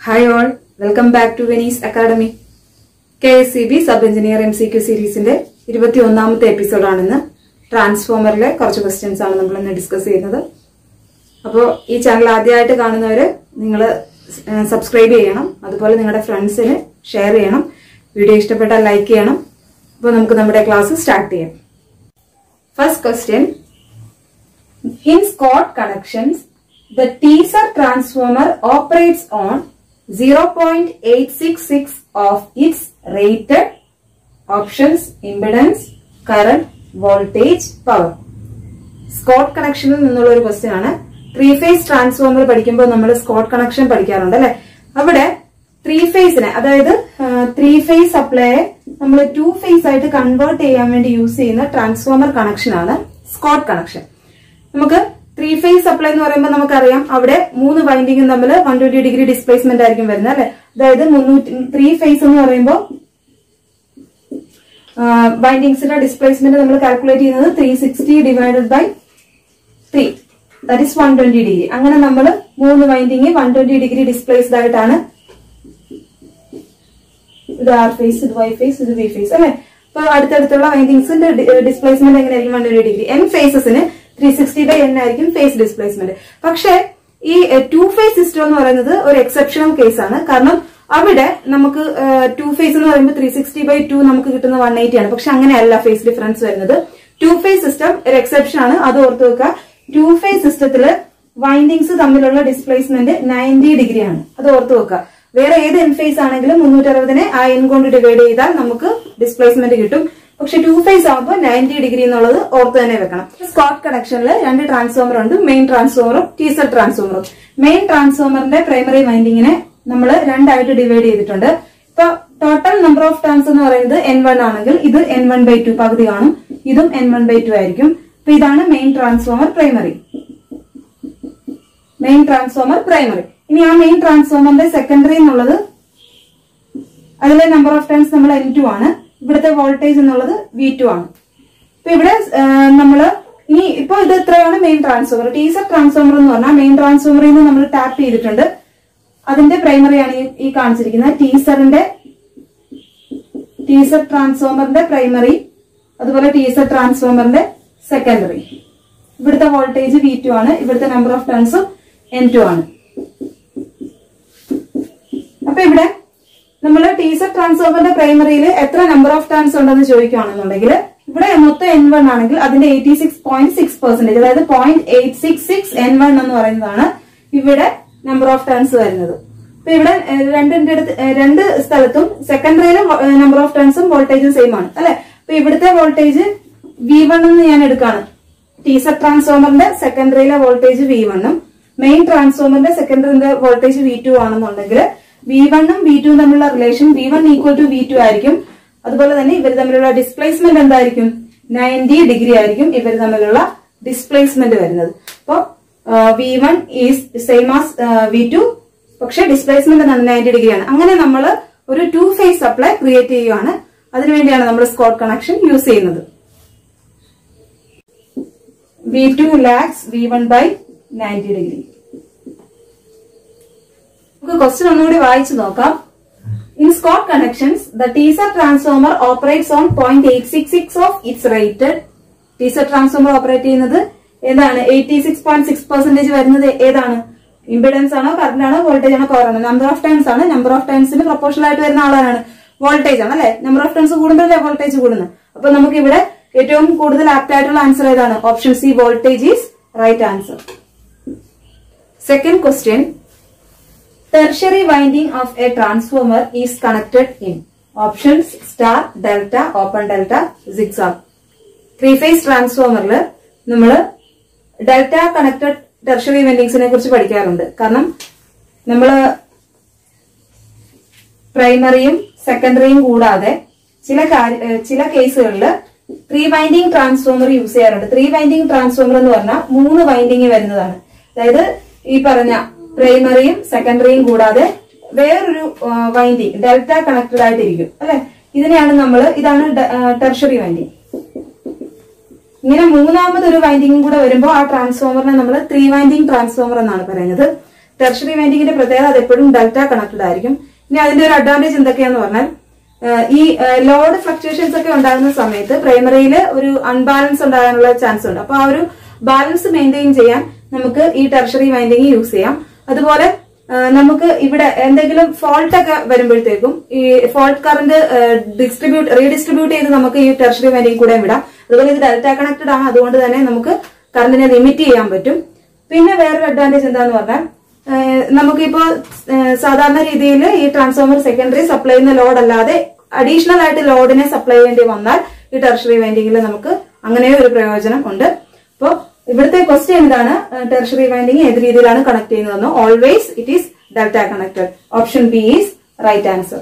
Hi all welcome back to Venice academy K S C B sub engineer M C Q സീരീസിന്റെ ഇരുപത്തി ഒന്നാമത്തെ എപ്പിസോഡാണിന്ന് ട്രാൻസ്ഫോമറിലെ കുറച്ച് questions ആണ് നമ്മൾ ഇന്ന് ഡിസ്കസ് ചെയ്യുന്നത് അപ്പോൾ ഈ ചാനൽ ആദ്യമായിട്ട് കാണുന്നവര് നിങ്ങൾ സബ്സ്ക്രൈബ് ചെയ്യണം അതുപോലെ നിങ്ങളുടെ ഫ്രണ്ട്സിന് ഷെയർ ചെയ്യണം വീഡിയോ ഇഷ്ടപ്പെട്ടാൽ ലൈക്ക് ചെയ്യണം അപ്പോൾ നമുക്ക് നമ്മുടെ ക്ലാസ് സ്റ്റാർട്ട് ചെയ്യാം first question In Scott connections, the teaser transformer operates on 0.866 of its rated options, impedance, current, voltage, power. Scott കണക്ഷനിൽ നിന്നുള്ള ഒരു ക്വസ്റ്റ്യൻ ആണ് ത്രീ ഫേസ് ട്രാൻസ്ഫോമർ പഠിക്കുമ്പോൾ നമ്മൾ സ്കോട്ട് കണക്ഷൻ പഠിക്കാറുണ്ട് അല്ലെ അവിടെ ത്രീ ഫേസിനെ അതായത് ത്രീ ഫേസ് സപ്ലൈയെ നമ്മൾ ടു ഫേസ് ആയിട്ട് കൺവേർട്ട് ചെയ്യാൻ വേണ്ടി യൂസ് ചെയ്യുന്ന ട്രാൻസ്ഫോമർ കണക്ഷൻ ആണ് സ്കോട്ട് കണക്ഷൻ നമുക്ക് ത്രീ ഫേസ് സപ്ലൈ എന്ന് പറയുമ്പോൾ നമുക്കറിയാം അവിടെ മൂന്ന് വൈൻഡിങ്ങും തമ്മിൽ വൺ ട്വന്റി ഡിഗ്രി ഡിസ്പ്ലേസ്മെന്റ് ആയിരിക്കും വരുന്നത് അല്ലെ അതായത് മുന്നൂറ്റി ത്രീ ഫേസ് എന്ന് പറയുമ്പോൾ വൈൻഡിങ്സിന്റെ ഡിസ്പ്ലേസ്മെന്റ് നമ്മൾ കാൽക്കുലേറ്റ് ചെയ്യുന്നത് three sixty divided by three that is one twenty degree അങ്ങനെ നമ്മൾ മൂന്ന് winding one twenty degree displaced ആയിട്ടാണ് ഇത് ആർ ഫേസ് ഇത് വൈ ഫേസ് ഇത് വി ഫേസ് അല്ലെ അപ്പൊ അടുത്തടുത്തുള്ള വൈൻഡിങ്സിന്റെ ഡിസ്പ്ലേസ്മെന്റ് എങ്ങനെയായിരിക്കും വൺ ട്വന്റി ഡിഗ്രി എൻ ഫേസസിന് ത്രീ സിക്സ്റ്റി ബൈ എൻ ആയിരിക്കും ഫേസ് ഡിസ്പ്ലേസ്മെന്റ് പക്ഷേ ഈ ടു ഫേസ് സിസ്റ്റം എന്ന് പറയുന്നത് ഒരു എക്സെപ്ഷണൽ കേസ് ആണ് കാരണം അവിടെ നമുക്ക് ടു ഫേസ് എന്ന് പറയുമ്പോൾ ത്രീ സിക്സ്റ്റി ബൈ ടു നമുക്ക് കിട്ടുന്ന വൺ എയ്റ്റി ആണ് പക്ഷെ അങ്ങനെയല്ല ഫേസ് ഡിഫറൻസ് വരുന്നത് ടു ഫേസ് സിസ്റ്റം ഒരു എക്സെപ്ഷൻ ആണ് അത് ഓർത്ത് വെക്കുക ടു ഫേസ് സിസ്റ്റത്തില് വൈൻഡിങ്സ് തമ്മിലുള്ള ഡിസ്പ്ലേസ്മെന്റ് നയൻറ്റി ഡിഗ്രി ആണ് അത് ഓർത്ത് വെക്കുക വേറെ ഏത് എൻ ഫേസ് ആണെങ്കിലും മുന്നൂറ്റി അറുപതിനെ ആ എൻ കൊണ്ട് ഡിവൈഡ് ചെയ്താൽ നമുക്ക് ഡിസ്പ്ലേസ്മെന്റ് കിട്ടും പക്ഷെ ടു ഫേസ് ആകുമ്പോൾ നയൻറ്റി ഡിഗ്രി എന്നുള്ളത് ഓർത്ത് തന്നെ വെക്കണം സ്കോട്ട് കണക്ഷനിൽ രണ്ട് ട്രാൻസ്ഫോമർ ഉണ്ട് മെയിൻ ട്രാൻസ്ഫോമറും ടീസർ ട്രാൻസ്ഫോമറും മെയിൻ ട്രാൻസ്ഫോമറിന്റെ പ്രൈമറി വൈൻഡിങ്ങിനെ നമ്മൾ രണ്ടായിട്ട് ഡിവൈഡ് ചെയ്തിട്ടുണ്ട് ഇപ്പൊ ടോട്ടൽ നമ്പർ ഓഫ് ടേൺസ് എന്ന് പറയുന്നത് എൻ വൺ ആണെങ്കിൽ ഇത് എൻ വൺ ബൈ ടു പകുതി കാണും ഇതും എൻ വൺ ബൈ ടു ആയിരിക്കും അപ്പൊ ഇതാണ് main transformer primary main transformer primary ഇനി ആ മെയിൻ ട്രാൻസ്ഫോമറിന്റെ സെക്കൻഡറി എന്നുള്ളത് അതിലെ നമ്പർ ഓഫ് ടേൺസ് നമ്മൾ എൻ ടു ആണ് ഇവിടുത്തെ വോൾട്ടേജ് എന്നുള്ളത് വി ടു ആണ് ഇപ്പൊ ഇവിടെ നമ്മള് ഇനി ഇപ്പൊ ഇത് ഇത്രയാണ് മെയിൻ ട്രാൻസ്ഫോമർ ടീസർ ട്രാൻസ്ഫോമർ എന്ന് പറഞ്ഞാൽ മെയിൻ ട്രാൻസ്ഫോമറിൽ നിന്ന് നമ്മൾ ടാപ്പ് ചെയ്തിട്ടുണ്ട് അതിന്റെ പ്രൈമറിയാണ് ഈ ഈ കാണിച്ചിരിക്കുന്നത് ടീസറിന്റെ ടീസർ ട്രാൻസ്ഫോമറിന്റെ പ്രൈമറി അതുപോലെ ടീസർ ട്രാൻസ്ഫോമറിന്റെ സെക്കൻഡറി ഇവിടുത്തെ വോൾട്ടേജ് വി ടു ആണ് ഇവിടുത്തെ നമ്പർ ഓഫ് ടേൺസും എൻ ടു ആണ് അപ്പൊ ഇവിടെ നമ്മൾ ടീസർ ട്രാൻസ്ഫോമറിന്റെ പ്രൈമറിയിൽ എത്ര നമ്പർ ഓഫ് ടേൺസ് ഉണ്ടെന്ന് ചോദിക്കുകയാണെന്നുണ്ടെങ്കിൽ ഇവിടെ മൊത്തം എൻ വൺ ആണെങ്കിൽ അതിന്റെ eighty six point six percentage അതായത് point eight six six N one എന്ന് പറയുന്നതാണ് ഇവിടെ നമ്പർ ഓഫ് ടേൺസ് വരുന്നത് അപ്പൊ ഇവിടെ രണ്ടിന്റെ അടുത്ത് രണ്ട് സ്ഥലത്തും സെക്കൻഡറിയിലും നമ്പർ ഓഫ് ടേൺസും വോൾട്ടേജും സെയിം ആണ് അല്ലെ അപ്പൊ ഇവിടുത്തെ വോൾട്ടേജ് വി വൺ എന്ന് ഞാൻ എടുക്കാണ് ടീസർ ട്രാൻസ്ഫോമറിന്റെ സെക്കൻഡറിയിലെ വോൾട്ടേജ് വി വണ്ണും മെയിൻ ട്രാൻസ്ഫോമറിന്റെ സെക്കൻഡറിന്റെ വോൾട്ടേജ് വി ടു ആണെന്നുണ്ടെങ്കിൽ വി വണ്ണും വി ടു തമ്മിലുള്ള relation V one equal to V two ആയിരിക്കും അതുപോലെ തന്നെ ഇവർ തമ്മിലുള്ള ഡിസ്പ്ലേസ്മെന്റ് എന്തായിരിക്കും നയൻറ്റി ഡിഗ്രി ആയിരിക്കും ഇവർ തമ്മിലുള്ള ഡിസ്പ്ലേസ്മെന്റ് വരുന്നത് അപ്പോ V one is same as V two പക്ഷെ ഡിസ്പ്ലേസ്മെന്റ് എന്താണ് നയൻറ്റി ഡിഗ്രി ആണ് അങ്ങനെ നമ്മൾ ഒരു ടു ഫേസ് സപ്ലൈ ക്രിയേറ്റ് ചെയ്യുകയാണ് അതിനുവേണ്ടിയാണ് നമ്മൾ സ്കോട്ട് കണക്ഷൻ യൂസ് ചെയ്യുന്നത് V two lags V one by ninety degree നമുക്ക് ക്വസ്റ്റ്യൻ ഒന്നുകൂടി വായിച്ചു നോക്കാം in Scott connections the teaser transformer operates on point eight six six of its rated teaser transformer operate ചെയ്യുന്നത് ഏതാണ് eighty six point six percentage വരുന്നത് ഏതാണ് impedance ആണോ current ആണോ വോൾട്ടേജ് ആണോ പവർ ആണോ നമ്പർ ഓഫ് ടേൺസ് ആണ് നമ്പർ ഓഫ് ടേൺസിന് പ്രൊപ്പോർഷണൽ ആയിട്ട് വരുന്ന ആളാണ് വോൾട്ടേജ് ആണ് അല്ലെ നമ്പർ ഓഫ് ടേൺസ് കൂടുമ്പോഴല്ലേ വോൾട്ടേജ് കൂടുന്നത് അപ്പൊ നമുക്ക് ഇവിടെ ഏറ്റവും കൂടുതൽ ആപ്റ്റ് ആയിട്ടുള്ള ആൻസർ ഏതാണ് option C voltage is right answer second question tertiary winding of a transformer is connected in options star delta open delta zigzag three phase ട്രാൻസ്ഫോമറിൽ നമ്മൾ ഡെൽറ്റ കണക്റ്റഡ് ടെർഷറി വെൻഡിങ്സിനെ കുറിച്ച് പഠിക്കാറുണ്ട് കാരണം നമ്മൾ പ്രൈമറിയും സെക്കൻഡറിയും കൂടാതെ ചില ചില കേസുകളിൽ ത്രീ വൈൻഡിങ് ട്രാൻസ്ഫോമർ യൂസ് ചെയ്യാറുണ്ട് ത്രീ വൈൻഡിങ് ട്രാൻസ്ഫോമർ എന്ന് പറഞ്ഞാൽ മൂന്ന് വൈൻഡിങ് വരുന്നതാണ് അതായത് ഈ പറഞ്ഞ പ്രൈമറിയും സെക്കൻഡറിയും കൂടാതെ വേറൊരു വൈൻഡിങ് ഡെൽറ്റ കണക്റ്റഡ് ആയിട്ടിരിക്കും അല്ലെ ഇതിനെയാണ് നമ്മൾ ഇതാണ് ടെർഷറി വൈൻഡിങ് ഇങ്ങനെ മൂന്നാമതൊരു വൈൻഡിങ്ങും കൂടെ വരുമ്പോൾ ആ ട്രാൻസ്ഫോമറിനെ നമ്മൾ ത്രീ വൈൻഡിങ് ട്രാൻസ്ഫോമർ എന്നാണ് പറയുന്നത് ടെർഷറി വൈൻഡിങ്ങിന്റെ പ്രത്യേകത അത് എപ്പോഴും ഡെൽറ്റ കണക്റ്റഡ് ആയിരിക്കും ഇനി അതിന്റെ ഒരു അഡ്വാൻറ്റേജ് എന്തൊക്കെയാന്ന് പറഞ്ഞാൽ ഏഹ് ഈ ലോഡ് ഫ്ലക്ച്വേഷൻസ് ഒക്കെ ഉണ്ടാകുന്ന സമയത്ത് പ്രൈമറിയിൽ ഒരു അൺബാലൻസ് ഉണ്ടാകാനുള്ള ചാൻസ് ഉണ്ട് അപ്പൊ ആ ഒരു ബാലൻസ് മെയിൻറ്റെയിൻ ചെയ്യാൻ നമുക്ക് ഈ ടെർഷറി വൈൻഡിങ് യൂസ് ചെയ്യാം അതുപോലെ ആ, നമുക്ക് ഇവിടെ എന്തെങ്കിലും ഫോൾട്ട് ഒക്കെ വരുമ്പോഴത്തേക്കും ഈ ഫോൾട്ട് കറന്റ് ഡിസ്ട്രിബ്യൂട്ട് റീഡിസ്ട്രിബ്യൂട്ട് ചെയ്ത് നമുക്ക് ഈ ടെർഷറി വൈൻഡിങ് കൂടെ വിടാം അതുപോലെ ഇത് ഡെൽറ്റ കണക്റ്റഡ് ആണ് അതുകൊണ്ട് തന്നെ നമുക്ക് കറണ്ടിനെ ലിമിറ്റ് ചെയ്യാൻ പറ്റും പിന്നെ വേറൊരു അഡ്വാൻറ്റേജ് എന്താന്ന് പറഞ്ഞാൽ ഏഹ് നമുക്കിപ്പോ ഏഹ് സാധാരണ രീതിയിൽ ഈ ട്രാൻസ്ഫോമർ സെക്കൻഡറി സപ്ലൈ ചെയ്യുന്ന ലോഡ് അല്ലാതെ അഡീഷണൽ ആയിട്ട് ലോഡിനെ സപ്ലൈ ചെയ്യേണ്ടി വന്നാൽ ഈ ടെർഷറി വൈൻഡിങ്ങിൽ നമുക്ക് അങ്ങനെ ഒരു പ്രയോജനം ഉണ്ട് അപ്പോ ഇവിടുത്തെ ക്വസ്റ്റ്യൻ എന്താണ് ടെർഷറി വൈൻഡിങ് ഏത് രീതിയിലാണ് കണക്ട് ചെയ്യുന്നതെന്ന് always it is delta connected option B is right answer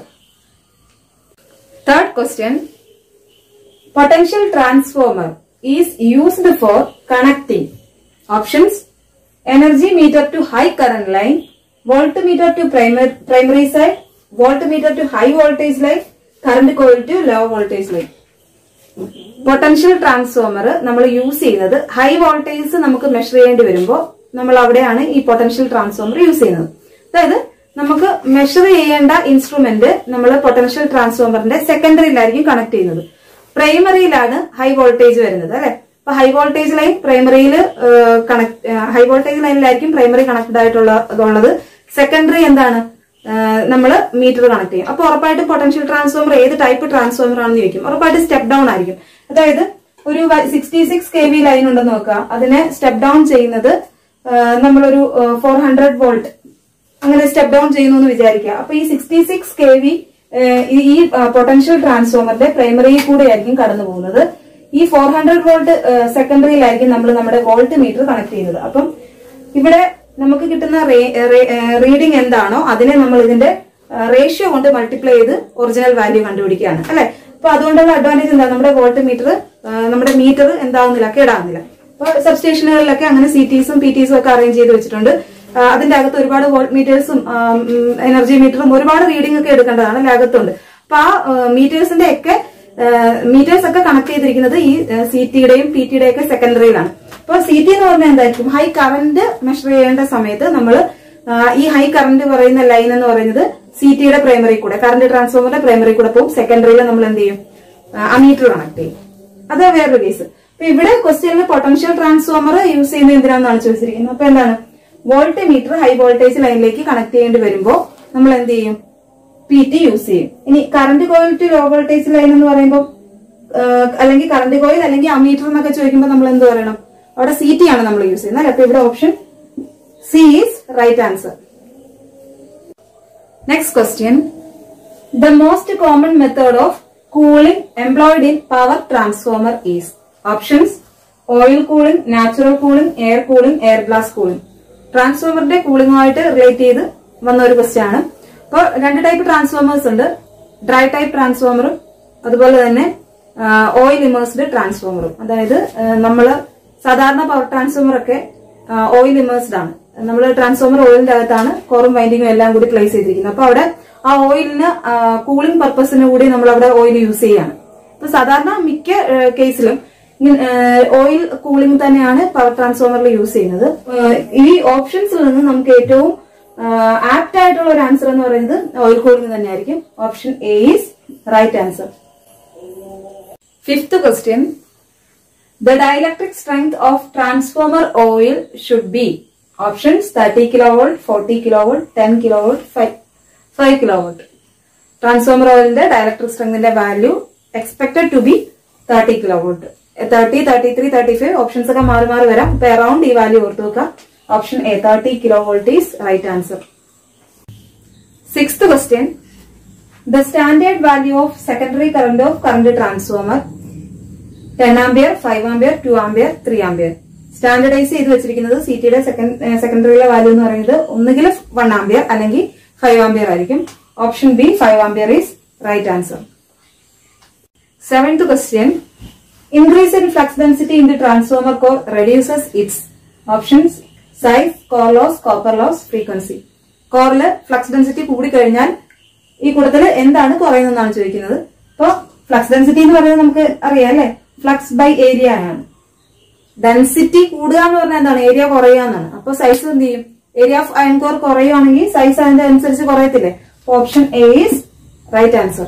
third question potential transformer is used for connecting options energy meter to high current line voltmeter to primary primary side voltmeter to high voltage line current coil to low voltage line potential transformer നമ്മൾ use ചെയ്യുന്നത് high voltage നമുക്ക് measure ചെയ്യേണ്ടി വരുമ്പോൾ നമ്മൾ അവിടെയാണ് ഈ potential transformer use ചെയ്യുന്നത് അതായത് നമുക്ക് മെഷർ ചെയ്യേണ്ട ഇൻസ്ട്രുമെന്റ് നമ്മൾ പൊട്ടൻഷ്യൽ ട്രാൻസ്ഫോമറിന്റെ സെക്കൻഡറിയിലായിരിക്കും കണക്ട് ചെയ്യുന്നത് പ്രൈമറിയിലാണ് ഹൈ വോൾട്ടേജ് വരുന്നത് അല്ലെ അപ്പൊ ഹൈ വോൾട്ടേജ് ലൈൻ പ്രൈമറിയിൽ കണക്ട് ഹൈ വോൾട്ടേജ് ലൈനിലായിരിക്കും പ്രൈമറി കണക്റ്റഡ് ആയിട്ടുള്ള അതുള്ളത് സെക്കൻഡറി എന്താണ് നമ്മൾ മീറ്റർ കണക്ട് ചെയ്യും അപ്പൊ ഉറപ്പായിട്ടും പൊട്ടൻഷ്യൽ ട്രാൻസ്ഫോമർ ഏത് ടൈപ്പ് ട്രാൻസ്ഫോമർ ആണെന്ന് ചോദിക്കും ഉറപ്പായിട്ട് സ്റ്റെപ്പ് ഡൗൺ ആയിരിക്കും അതായത് ഒരു sixty six K V line ഉണ്ടെന്ന് നോക്കുക അതിനെ സ്റ്റെപ്പ് ഡൗൺ ചെയ്യുന്നത് ആ, നമ്മളൊരു ഫോർ ഹൺഡ്രഡ് വോൾട്ട് അങ്ങനെ സ്റ്റെപ്പ് ഡൗൺ ചെയ്യുന്നു എന്ന് വിചാരിക്കുക അപ്പൊ ഈ സിക്സ്റ്റി സിക്സ് കെ വി ഈ പൊട്ടൻഷ്യൽ ട്രാൻസ്ഫോമറിന്റെ പ്രൈമറിയിൽ കൂടെ ആയിരിക്കും കടന്നു പോകുന്നത് ഈ ഫോർ ഹൺഡ്രഡ് വോൾട്ട് സെക്കൻഡറിയിലായിരിക്കും നമ്മൾ നമ്മുടെ വോൾട്ട് മീറ്റർ കണക്ട് ചെയ്യുന്നത് അപ്പം ഇവിടെ നമുക്ക് കിട്ടുന്ന റീഡിംഗ് എന്താണോ അതിനെ നമ്മൾ ഇതിന്റെ റേഷ്യോ കൊണ്ട് മൾട്ടിപ്ലൈ ചെയ്ത് ഒറിജിനൽ വാല്യൂ കണ്ടുപിടിക്കുകയാണ് അല്ലെ അപ്പൊ അതുകൊണ്ടുള്ള അഡ്വാൻറ്റേജ് എന്താ നമ്മുടെ വോൾട്ട് മീറ്റർ നമ്മുടെ മീറ്റർ എന്താവുന്നില്ല കേടാവുന്നില്ല അപ്പൊ സബ്സ്റ്റേഷനുകളിലൊക്കെ അങ്ങനെ സി ടീസും പി ടീസും ഒക്കെ അറേഞ്ച് ചെയ്ത് വെച്ചിട്ടുണ്ട് ആ, അതിന്റെ അകത്ത് ഒരുപാട് വോൾട്ട് മീറ്റേഴ്സും എനർജി മീറ്ററും ഒരുപാട് റീഡിംഗ് ഒക്കെ എടുക്കേണ്ടതാണ് അതിന്റെ അകത്തുണ്ട് അപ്പൊ ആ മീറ്റേഴ്സിന്റെ ഒക്കെ മീറ്റേഴ്സ് ഒക്കെ കണക്ട് ചെയ്തിരിക്കുന്നത് ഈ സി ടിയുടെയും പി ടിയുടെയും ഒക്കെ സെക്കൻഡറിയിലാണ് അപ്പൊ സി ടി എന്ന് പറഞ്ഞാൽ എന്തായിരിക്കും ഹൈ കറന്റ് മെഷർ ചെയ്യേണ്ട സമയത്ത് നമ്മൾ ഈ ഹൈ കറന്റ് പറയുന്ന ലൈൻ എന്ന് പറയുന്നത് സി ടിയുടെ പ്രൈമറി കൂടെ കറന്റ് ട്രാൻസ്ഫോമറിന്റെ പ്രൈമറി കൂടെ പോകും സെക്കൻഡറിയിൽ നമ്മൾ എന്ത് ചെയ്യും ആ മീറ്റർ കണക്ട് ചെയ്യും അത് വേറൊരു കേസ് അപ്പൊ ഇവിടെ ക്വസ്റ്റ്യനിൽ പൊട്ടൻഷ്യൽ ട്രാൻസ്ഫോമർ യൂസ് ചെയ്യുന്നത് എന്തിനാണെന്നാണ് ചോദിച്ചിരിക്കുന്നത് അപ്പൊ എന്താണ് വോൾട്ട് മീറ്റർ ഹൈ വോൾട്ടേജ് ലൈനിലേക്ക് കണക്ട് ചെയ്യേണ്ടി വരുമ്പോൾ നമ്മൾ എന്ത് ചെയ്യും പി ടി യൂസ് ചെയ്യും ഇനി current coil to low voltage line എന്ന് പറയുമ്പോൾ അല്ലെങ്കിൽ കറണ്ട് കോയിൽ അല്ലെങ്കിൽ അമീറ്റർ എന്നൊക്കെ ചോദിക്കുമ്പോൾ നമ്മൾ എന്ത് പറയണം അവിടെ സി ടി ആണ് നമ്മൾ യൂസ് ചെയ്യുന്നത് അല്ലെ അപ്പൊ ഇവിടെ option C is right answer next question the most common method of cooling employed in power transformer is options oil cooling natural cooling air cooling air glass cooling ട്രാൻസ്ഫോമറിന്റെ കൂളിംഗുമായിട്ട് relate ചെയ്ത് വന്ന ഒരു ക്വസ്റ്റ്യൻ ആണ് അപ്പോൾ രണ്ട് ടൈപ്പ് ട്രാൻസ്ഫോമേഴ്സ് ഉണ്ട് dry type ട്രാൻസ്ഫോമറും അതുപോലെ തന്നെ ഓയിൽ ഇമേഴ്സ്ഡ് ട്രാൻസ്ഫോമറും അതായത് നമ്മൾ സാധാരണ പവർ ട്രാൻസ്ഫോമർ ഒക്കെ ഓയിൽ ഇമേഴ്സ്ഡ് ആണ് നമ്മൾ ട്രാൻസ്ഫോമർ ഓയിലിന്റെ അകത്താണ് കോറും വൈൻഡിങ്ങും എല്ലാം കൂടി പ്ലേസ് ചെയ്തിരിക്കുന്നത് അപ്പൊ അവിടെ ആ ഓയിലിന് കൂളിംഗ് പർപ്പസിന് കൂടി നമ്മൾ അവിടെ ഓയിൽ യൂസ് ചെയ്യാണ് അപ്പൊ സാധാരണ മിക്ക കേസിലും ഓയിൽ കൂളിംഗ് തന്നെയാണ് പവർ ട്രാൻസ്ഫോമറിൽ യൂസ് ചെയ്യുന്നത് ഏഹ് ഈ ഓപ്ഷൻസിൽ നിന്ന് നമുക്ക് ഏറ്റവും ആപ്റ്റ് ആയിട്ടുള്ള ഒരു ആൻസർ എന്ന് പറയുന്നത് ഓയിൽ കൂളിംഗ് തന്നെയായിരിക്കും option A is right answer fifth question The dielectric strength of transformer oil should be options 30 kilovolt, 40 kilovolt, 10 kilovolt, 5, 5 kilovolt. Transformer ഓയിലിന്റെ ഡയലക്ട്രിക് സ്ട്രെങ്തിന്റെ value expected to be thirty kilovolt thirty thirty three thirty five options ഒക്കെ മാറി മാറി വരാം അപ്പൊ around ഈ value ഓർത്ത് വെക്കുക option A thirty kilovolt is right answer sixth question the standard value of secondary current of current transformer ten ampere five ampere two ampere three ampere standardise ചെയ്ത് വെച്ചിരിക്കുന്നത് സി ടിയുടെ സെക്കൻഡറിയിലെ value എന്ന് പറയുന്നത് ഒന്നുകിൽ one ampere അല്ലെങ്കിൽ five ampere ആയിരിക്കും option B five ampere is right answer seventh question increase in flux density in the transformer core reduces its options size core loss copper loss frequency കോറിൽ flux density കൂടിക്കഴിഞ്ഞാൽ ഈ കൂട്ടത്തിൽ എന്താണ് കുറയുന്നതെന്നാണ് ചോദിക്കുന്നത് അപ്പൊ flux density എന്ന് പറയുന്നത് നമുക്ക് അറിയാം അല്ലെ ഫ്ലക്സ് ബൈ ഏരിയ ആണ് ഡെൻസിറ്റി കൂടുക എന്ന് പറഞ്ഞാൽ എന്താണ് ഏരിയ കുറയുക എന്നാണ് അപ്പൊ സൈസ് എന്ത് ചെയ്യും ഏരിയ ഓഫ് അയൺ കോർ കുറയുവാണെങ്കിൽ സൈസ് അതിന്റെ അനുസരിച്ച് കുറയത്തില്ലേ option A is right answer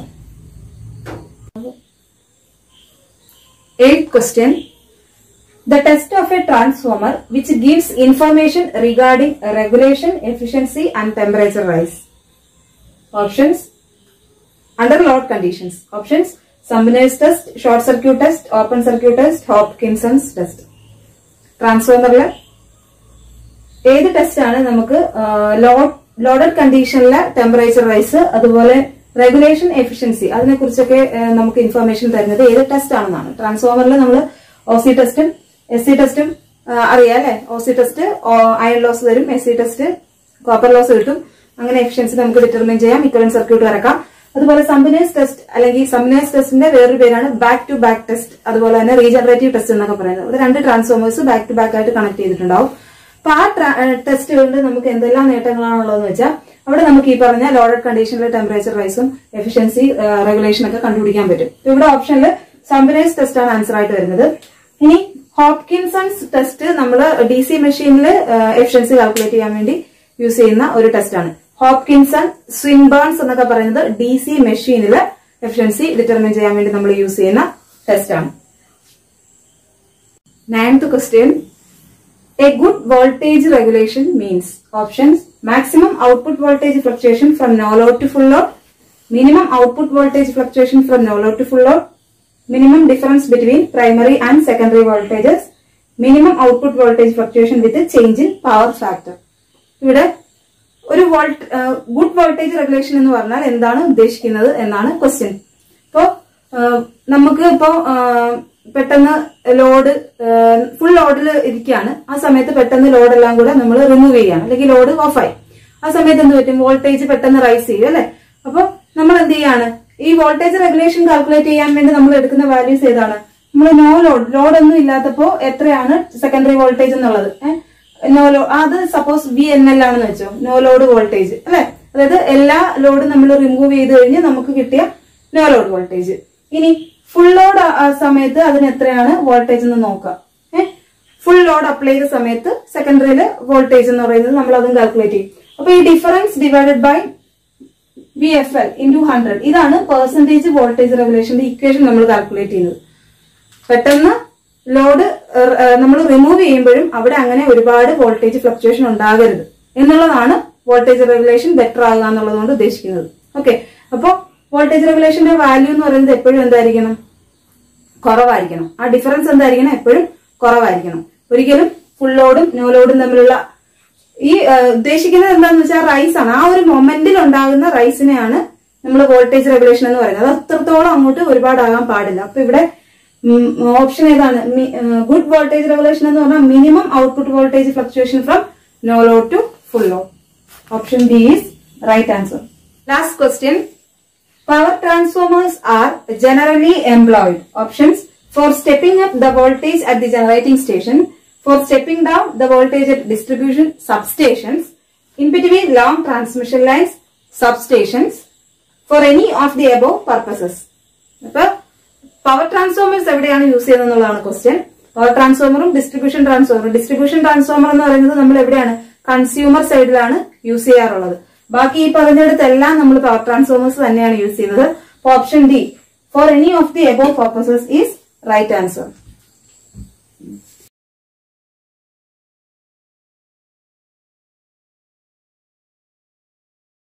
Eighth question. The test of a transformer which gives information regarding regulation, efficiency and temperature rise. Options. Under load conditions. Options. Sumner's test, short circuit test, open circuit test, Hopkinson's test. ട്രാൻസ്ഫോമറിൽ ഏത് test ആണ് നമുക്ക് load loaded കണ്ടീഷനിലെ temperature rise അതുപോലെ regulation efficiency അതിനെ കുറിച്ചൊക്കെ നമുക്ക് information തരുന്നത് ഏത് ടെസ്റ്റ് ആണെന്നാണ് ട്രാൻസ്ഫോമറിൽ നമ്മൾ ഒ സി ടെസ്റ്റും എസ് സി ടെസ്റ്റും അറിയാം അല്ലെ O C test iron loss തരും S C test copper loss കിട്ടും അങ്ങനെ എഫിഷ്യൻസി നമുക്ക് ഡിറ്റർമിൻ ചെയ്യാം ഇക്വലന്റ് സർക്യൂട്ട് വരക്കാം അതുപോലെ സംബിനേസ് ടെസ്റ്റ് അല്ലെങ്കിൽ സംബിനേസ് ടെസ്റ്റിന്റെ വേറൊരു പേരാണ് ബാക്ക് ടു ബാക്ക് ടെസ്റ്റ് അതുപോലെ തന്നെ റീജനറേറ്റീവ് ടെസ്റ്റ് എന്നൊക്കെ പറയുന്നത് ഇവിടെ രണ്ട് ട്രാൻസ്ഫോമേഴ്സ് ബാക്ക് ടു ബാക്ക് ആയിട്ട് കണക്ട് ചെയ്തിട്ടുണ്ടാവും അപ്പൊ ആ ടെസ്റ്റ് കൊണ്ട് നമുക്ക് എന്തെല്ലാം നേട്ടങ്ങളാണുള്ളതെന്ന് വെച്ചാൽ അവിടെ നമുക്ക് ഈ പറഞ്ഞ ലോഡഡ് കണ്ടീഷനിലെ ടെമ്പറേച്ചർ റൈസും എഫിഷ്യൻസി റെഗുലേഷൻ ഒക്കെ കണ്ടുപിടിക്കാൻ പറ്റും ഇപ്പൊ ഇവിടെ ഓപ്ഷനിൽ സംബിനൈസ് ടെസ്റ്റ് ആണ് ആൻസർ ആയിട്ട് വരുന്നത് ഇനി ഹോപ്കിൻസൺസ് ടെസ്റ്റ് നമ്മൾ ഡി സി മെഷീനിൽ എഫിഷ്യൻസി കാൽക്കുലേറ്റ് ചെയ്യാൻ വേണ്ടി യൂസ് ചെയ്യുന്ന ഒരു ടെസ്റ്റ് ആണ് ഹോപ്കിൻസൺ സ്വിംബേൺസ് എന്നൊക്കെ പറയുന്നത് ഡി സി മെഷീനിൽ എഫിഷ്യൻസി ഡിറ്റർമിൻ ചെയ്യാൻ വേണ്ടി നമ്മൾ യൂസ് ചെയ്യുന്ന ടെസ്റ്റ് ആണ് ninth question A good voltage regulation means options maximum output voltage fluctuation from no load to full load, minimum output voltage fluctuation from no load to full load, minimum difference between primary and secondary voltages, minimum output voltage fluctuation with a change in power factor. ഇവിടെ ഒരു volt good voltage regulation എന്ന് പറഞ്ഞാൽ എന്താണ് ഉദ്ദേശിക്കുന്നത് എന്നാണ് question ഇപ്പോ നമുക്ക് ഇപ്പോ പെട്ടെന്ന് ലോഡ് ഫുൾ ലോഡിൽ ഇരിക്കുകയാണ് ആ സമയത്ത് പെട്ടെന്ന് ലോഡ് എല്ലാം കൂടെ നമ്മൾ റിമൂവ് ചെയ്യാണ് അല്ലെങ്കിൽ ലോഡ് ഓഫായി ആ സമയത്ത് എന്ത് പറ്റും വോൾട്ടേജ് പെട്ടെന്ന് റൈസ് ചെയ്യും അല്ലെ അപ്പൊ നമ്മൾ എന്ത് ചെയ്യാണ് ഈ വോൾട്ടേജ് റെഗുലേഷൻ കാൽക്കുലേറ്റ് ചെയ്യാൻ വേണ്ടി നമ്മൾ എടുക്കുന്ന വാല്യൂസ് ഏതാണ് നമ്മൾ നോ ലോഡ് ലോഡ് ഒന്നും ഇല്ലാത്തപ്പോ എത്രയാണ് സെക്കൻഡറി വോൾട്ടേജ് എന്നുള്ളത് നോ ലോ അത് സപ്പോസ് വി എൻ എൽ ആണെന്ന് വെച്ചോ നോ ലോഡ് വോൾട്ടേജ് അല്ലെ അതായത് എല്ലാ ലോഡ് നമ്മൾ റിമൂവ് ചെയ്ത് കഴിഞ്ഞ് നമുക്ക് കിട്ടിയ നോ ലോഡ് വോൾട്ടേജ് ഇനി ഫുൾ ലോഡ് ആ സമയത്ത് അതിന് എത്രയാണ് വോൾട്ടേജ് എന്ന് നോക്കാം ഏഹ് ഫുൾ ലോഡ് അപ്ലൈ ചെയ്ത സമയത്ത് സെക്കൻഡറിയില് വോൾട്ടേജ് എന്ന് പറയുന്നത് നമ്മൾ അതും കാൽക്കുലേറ്റ് ചെയ്യും അപ്പൊ ഈ difference divided by V F L into hundred ഇതാണ് പെർസെന്റേജ് വോൾട്ടേജ് റെഗുലേഷന്റെ ഇക്വേഷൻ നമ്മൾ കാൽക്കുലേറ്റ് ചെയ്യുന്നത് പെട്ടെന്ന് ലോഡ് നമ്മൾ റിമൂവ് ചെയ്യുമ്പോഴും അവിടെ അങ്ങനെ ഒരുപാട് വോൾട്ടേജ് ഫ്ലക്ച്വേഷൻ ഉണ്ടാകരുത് എന്നുള്ളതാണ് വോൾട്ടേജ് റെഗുലേഷൻ ബെറ്റർ ആകുക എന്നുള്ളതുകൊണ്ട് ഉദ്ദേശിക്കുന്നത് ഓക്കെ അപ്പോ വോൾട്ടേജ് റെഗുലേഷന്റെ വാല്യൂ എന്ന് പറയുന്നത് എപ്പോഴും എന്തായിരിക്കണം കുറവായിരിക്കണം ആ ഡിഫറൻസ് എന്തായിരിക്കണം എപ്പോഴും കുറവായിരിക്കണം ഒരിക്കലും ഫുൾ ലോഡും നോ ലോഡും തമ്മിലുള്ള ഈ ഉദ്ദേശിക്കുന്നത് എന്താന്ന് വെച്ചാൽ റൈസ് ആണ് ആ ഒരു മൊമെന്റിൽ ഉണ്ടാകുന്ന റൈസിനെയാണ് നമ്മൾ വോൾട്ടേജ് റെഗുലേഷൻ എന്ന് പറയുന്നത് അത് അത്രത്തോളം അങ്ങോട്ട് ഒരുപാടാകാൻ പാടില്ല അപ്പൊ ഇവിടെ ഓപ്ഷൻ ഏതാണ് ഗുഡ് വോൾട്ടേജ് റെഗുലേഷൻ എന്ന് പറഞ്ഞാൽ minimum output voltage fluctuation from no load to full load option B is right answer last question Power transformers are generally employed. Options for stepping up the voltage at the generating station, for stepping down the voltage at distribution substations, in between long transmission lines, substations, for any of the above purposes. അപ്പൊ power transformers എവിടെയാണ് use ചെയ്യുന്നത് എന്നുള്ളതാണ് question power ട്രാൻസ്ഫോമറും distribution ട്രാൻസ്ഫോമറും distribution transformer എന്ന് പറയുന്നത് നമ്മൾ എവിടെയാണ് കൺസ്യൂമർ സൈഡിലാണ് യൂസ് ചെയ്യാറുള്ളത് ബാക്കി ഈ പറഞ്ഞിടത്തെല്ലാം നമ്മൾ പവർ ട്രാൻസ്ഫോമേഴ്സ് തന്നെയാണ് യൂസ് ചെയ്യുന്നത് option D for any of the above purposes is right answer